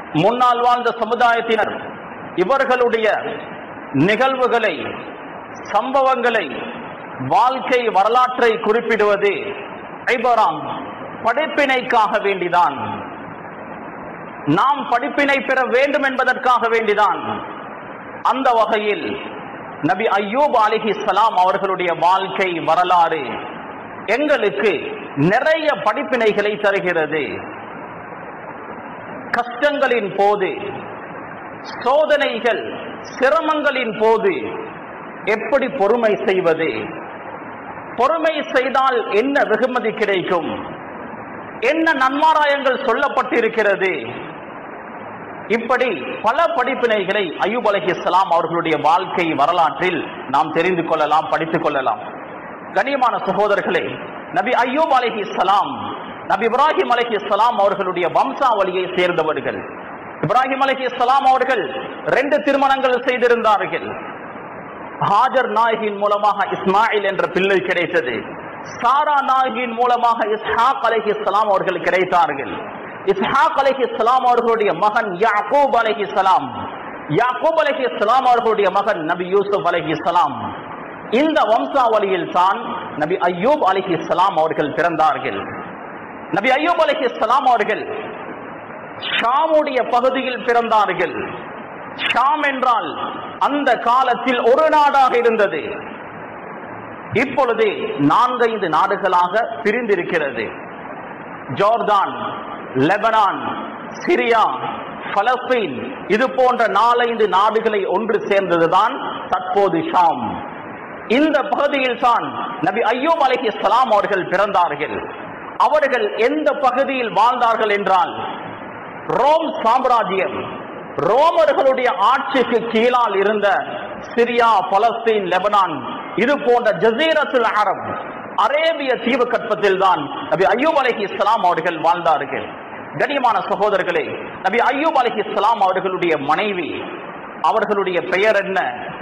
முன்னால் வாழ்ந்த சமுதாயத்தினர் இவர்களுடைய நிகழ்வுகளை சம்பவங்களை வாழ்க்கை வரலாற்றை குறிப்பிடுவது ஐபராம் படிப்பினைக்காக வேண்டிதான் நாம் படிப்பினை பெற வேண்டும் என்பதற்காக வேண்டிதான் அந்த வகையில் நபி அய்யூப் அலிஹி சலாம் அவர்களுடைய வாழ்க்கை வரலாறு எங்களுக்கு நிறைய படிப்பினைகளை தருகிறது கஷ்டங்களின் போது சோதனைகள் சிரமங்களின் போது எப்படி பொறுமை செய்வது பொறுமை செய்தால் என்ன வெகுமதி கிடைக்கும் என்ன நன்மாராயங்கள் சொல்லப்பட்டிருக்கிறது இப்படி பல படிப்பினைகளை அய்யூப் அலைஹிஸ்ஸலாம் அவர்களுடைய வாழ்க்கை வரலாற்றில் நாம் தெரிந்து கொள்ளலாம் படித்துக் கொள்ளலாம் கண்ணியமான சகோதரர்களே நபி அய்யூப் அலைஹிஸ்ஸலாம் நபி இப்ராஹிம் அலைஹிஸ்ஸலாம் அவர்களுடைய வம்சாவளியை சேர்ந்தவர்கள் இப்ராஹிம் அலைஹிஸ்ஸலாம் அவர்கள் ரெண்டு திருமணங்கள் செய்திருந்தார்கள் ஹாஜர் நாயகின் மூலமாக இஸ்மாயில் என்ற பிள்ளை கிடைத்தது சாரா நாயகின் மூலமாக இஸ்ஹாக் அலைஹிஸ்ஸலாம் அவர்கள் கிடைத்தார்கள் இஸ்ஹாக் அலைஹிஸ்ஸலாம் அவர்களுடைய மகன் யாக்கூப் அலைஹிஸ்ஸலாம் யாக்கூப் அலைஹிஸ்ஸலாம் அவர்களுடைய மகன் நபி யூசுப் அலைஹிஸ்ஸலாம் இந்த வம்சாவளியில் தான் நபி அய்யூப் அலைஹிஸ்ஸலாம் அவர்கள் பிறந்தார்கள் நபி அய்யூப் அலைஹிஸ்ஸலாம் அவர்கள் ஷாமுடைய பகுதியில் பிறந்தார்கள் ஷாம் என்றால் அந்த காலத்தில் ஒரு நாடாக இருந்தது இப்பொழுது நான்கைந்து நாடுகளாக பிரிந்திருக்கிறது ஜோர்தான் லெபனான் சிரியா பலஸ்தீன் இது போன்ற நாலைந்து நாடுகளை ஒன்று சேர்ந்ததுதான் தற்போது ஷாம் இந்த பகுதியில் தான் நபி அய்யூப் அலைஹி சலாம் அவர்கள் பிறந்தார்கள் அவர்கள் எந்த பகுதியில் வாழ்ந்தார்கள் என்றால் ரோம் சாம்ராஜ்யம் ரோமர்களுடைய ஆட்சிக்கு கீழால் இருந்த சிரியா பலஸ்தீன் லெபனான் இது போன்ற ஜசீரத்துல் அரப் அரேபிய தீவு கற்பத்தில் தான் நபி அய்யூப் அலைஹி இஸ்லாம் அவர்கள் வாழ்ந்தார்கள் கண்ணியமான சகோதரர்களே நபி அய்யூப் அலைஹி இஸ்லாம் அவர்களுடைய மனைவி அவர்களுடைய பெயர் என்ன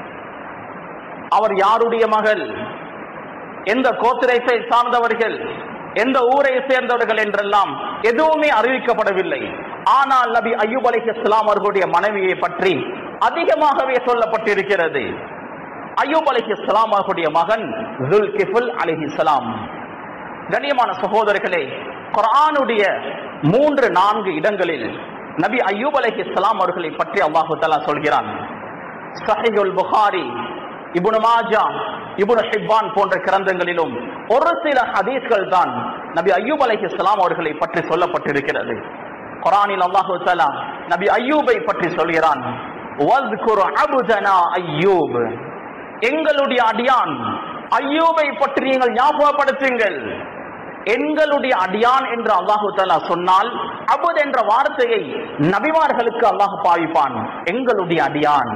அவர் யாருடைய மகள் எந்த கோத்திரத்தை சார்ந்தவர்கள் எந்த ஊரை சேர்ந்தவர்கள் என்றெல்லாம் எதுவுமே அறிவிக்கப்படவில்லை ஆனால் நபி அய்யூப் அலைஹி இஸ்லாம் அவர்களுடைய மனைவியை பற்றி அதிகமாகவே சொல்லப்பட்டிருக்கிறது அய்யூப் அலைஹி இஸ்லாம் அவர்களுடைய மகன் ஜுல் கிஃபுல் அலைஹி இஸ்லாம் கண்ணியமான சகோதரர்களே குர்ஆனுடைய மூன்று நான்கு இடங்களில் நபி அய்யூப் அலைஹி இஸ்லாம் அவர்களை பற்றி அல்லாஹு தஆலா சொல்கிறான் சஹீஹுல் புகாரி இப்னு மாஜா இப்னு ஹிப்பான் போன்ற கிரந்தங்களிலும் ஒரு சில ஹதீஸ்கள் தான் நபி அய்யூப் அலைஹிஸ்ஸலாம் அவர்களை பற்றி சொல்லப்பட்டிருக்கிறது குர்ஆனில் அல்லாஹு தஆலா நபி அய்யூபை பற்றி சொல்கிறான் வஸ்குர் அபுதனா அய்யூப் எங்களுடைய அடியான் அய்யூபை பற்றி நீங்கள் ஞாபகப்படுத்துங்கள் எங்களுடைய அடியான் என்று அல்லாஹு தஆலா சொன்னால் அபுத் என்ற வார்த்தையை நபிமார்களுக்கு அல்லாஹ் பாவிப்பான் எங்களுடைய அடியான்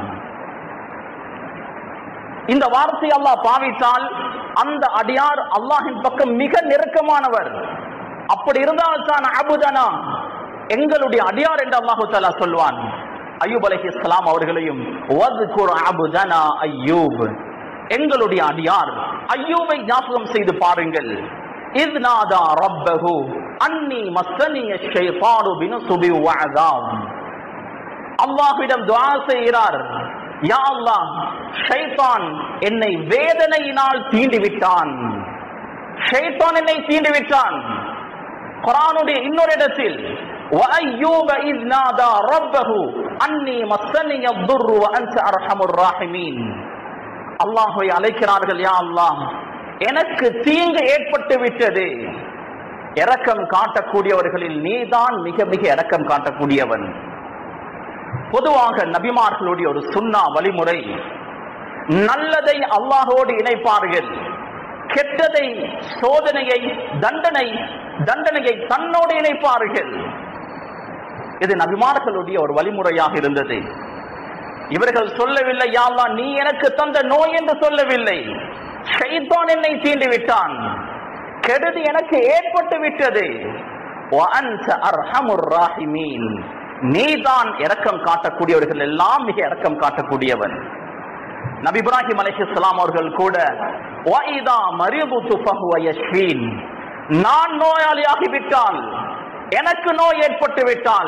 இந்த வார்த்தை அல்லாஹ் பாவித்தால் அந்த அடியார் அல்லாஹின் பக்கம் மிக நெருக்கமானவர் அப்படி இருந்தால் தான் அபுதனா எங்களுடைய அடியார் என்று அல்லாஹு தஆலா சொல்வான் அய்யூப் அலைஹிஸ்ஸலாம் அவர்களையும் வஸ்குர் அபுதனா அய்யூப் எங்களுடைய அடியார் அய்யூபை ஞாபகம் செய்து பாருங்கள் இத் நாதா ரப்பஹு அன்னி மஸ்ஸனிய ஷைத்தானு பினுசுபி வஅதாம் அல்லாஹ்விடம் துஆ செய்கிறார் யா அல்லாஹ் ஷைத்தான் என்னை வேதனையினால் தீண்டி விட்டான் ஷைத்தான் என்னை தீண்டி விட்டான் குர்ஆனுடைய இன்னொரு இடத்தில் وَأَيُّوبَ إِذْ نَادَى رَبَّهُ أَنِّي مَسَّنِيَ الضُّرُّ وَأَنْتَ أَرْحَمُ الرَّاحِمِينَ அல்லாஹ்வை அழைக்கிறார்கள் யா அல்லாஹ் எனக்கு தீங்கு ஏற்பட்டு விட்டது இரக்கம் காட்டக்கூடியவர்களில் நீதான் மிக மிக இரக்கம் காட்டக்கூடியவன் பொதுவாக நபிமார்களுடைய ஒரு சுன்னா வழிமுறை நல்லதை அல்லாஹோடு இணைப்பார்கள் கெட்டதை சோதனையை தண்டனை தண்டனையை தன்னோடு இணைப்பார்கள் இது நபிமார்களுடைய ஒரு வழிமுறையாக இருந்தது இவர்கள் சொல்லவில்லை யாழ்லா நீ எனக்கு தந்த நோய் என்று சொல்லவில்லை ஷைத்தான் என்னை தீண்டி விட்டான் கெடுதி எனக்கு ஏற்பட்டு விட்டது وَأَنْتَ أَرْحَمُ الرَّاحِمِينَ நீதான் இரக்கம் காட்டக்கூடியவர்கள் எல்லாம் மிக இரக்கம் காட்டக்கூடியவன் நபி இப்ராஹிம் அலைஹிஸ்ஸலாம் அவர்கள் கூட وَإِذَا مَرِضْتُ فَهُوَ يَشْفِينِ நான் நோயாளியாகி விட்டால் எனக்கு நோய் ஏற்பட்டு விட்டால்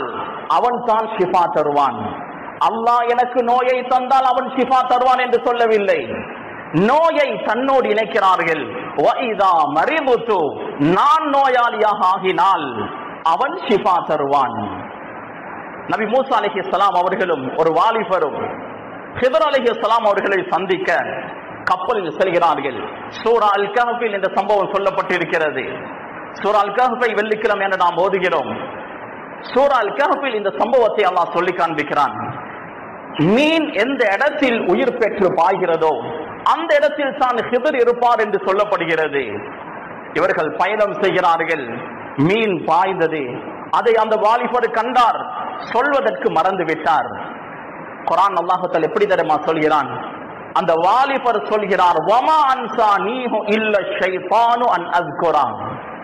அவன் தான் ஷிஃபா தருவான் அல்லாஹ் எனக்கு நோயை தந்தால் அவன் ஷிஃபா தருவான் என்று சொல்லவில்லை நோயை தன்னோடு இணைக்கிறார்கள் வஇதா மரிதுத்து நான் நோயாளியாக ஆகினால் அவன் ஷிஃபா தருவான் நபி மூசா அலைஹிஸ்ஸலாம் அவர்களும் ஒரு வாலிபரும் ஹிதர் அலைஹிஸ்ஸலாம் அவர்களை சந்திக்க கப்பலில் செல்கிறார்கள் சூரா அல் கஹஃபில் இந்த சம்பவம் சொல்லப்பட்டிருக்கிறது சூரா அல் கஹஃபை வெள்ளிக்கிழமை என்று நாம் ஓதுகிறோம் சூரா அல் கஹஃபில் இந்த சம்பவத்தை அல்லாஹ் சொல்லி காண்பிக்கிறான் மீன் எந்த இடத்தில் உயிர் பெற்று பாய்கிறதோ அந்த இடத்தில் தான் ஹிதர் இருப்பார் என்று சொல்லப்படுகிறது இவர்கள் பயணம் செய்கிறார்கள் மீன் பாய்ந்தது அதை அந்த வாலிபர் கண்டார் சொல்வதற்கு மறந்து விட்டார் குரான் அல்லாஹுத்தல் எப்படி தெரியுமா சொல்கிறான் அந்த வாலிபர் சொல்கிறார் வமா அன்சா நீஹு இல்ல ஷைத்தானு அன் அஸ்குரான்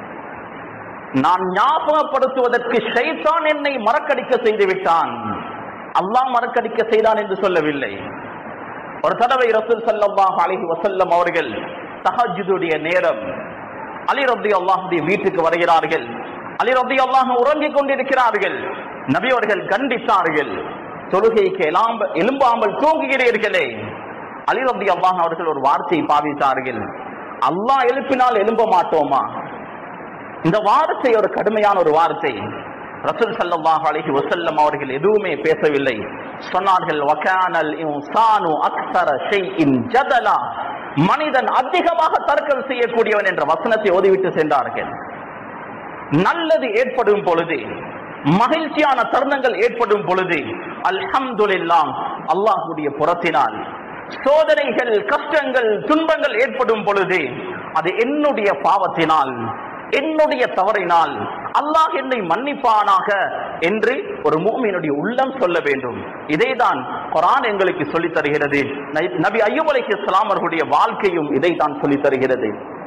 நான் ஞாபகப்படுத்துவதற்கு ஷைத்தான் என்னை மறக்கடிக்க செய்து விட்டான் அல்லாஹ் மறக்கடிக்க செய்தான் என்று சொல்லவில்லை ஒரு தடவை ரசூல் ஸல்லல்லாஹு அலைஹி வஸல்லம் அவர்கள் தஹஜ்ஜுடைய நேரம் அலி ரப்பி அல்லாஹுடைய வீட்டுக்கு வருகிறார்கள் அலி ரப்பி அல்லாஹ் உறங்கிக் கொண்டிருக்கிறார்கள் நபி அவர்கள் கண்டித்தார்கள் தொழுகைக்கு எலாம்ப எலும்பாமல் தூங்குகிறீர்களே அலி ரப்பி அல்லாஹ் அவர்கள் ஒரு வார்த்தையை பாவித்தார்கள் அல்லாஹ் எழுப்பினால் எழும்ப மாட்டோமா இந்த வார்த்தை ஒரு கடுமையான ஒரு வார்த்தை ரசூல் ஸல்லல்லாஹு அலைஹி வஸல்லம் அவர்கள் எதுவுமே பேசவில்லை சொன்னார்கள் வகானல் இன்சானு அக்ஸர ஷைஇன் ஜதலா மனிதன் அதிகமாக தர்க்கம் செய்யக்கூடியவன் என்ற வசனத்தை ஓதிவிட்டு சென்றார்கள் நல்லது ஏற்படும் பொழுது மகிழ்ச்சியான தருணங்கள் ஏற்படும் பொழுது அல்ஹம்துலில்லாஹ் அல்லாஹ்வுடைய புறத்தினால் சோதனைகள் கஷ்டங்கள் துன்பங்கள் ஏற்படும் பொழுது அது என்னுடைய பாவத்தினால் என்னுடைய தவறினால் அல்லாஹ் என்னை மன்னிப்பானாக என்று ஒரு மூமியினுடைய உள்ளம் சொல்ல வேண்டும் இதைதான் குரான் எங்களுக்கு சொல்லித் தருகிறது நபி அய்யூப் அலைஹிஸ்ஸலாம் அவர்களுடைய வாழ்க்கையும் இதைத்தான் சொல்லித் தருகிறது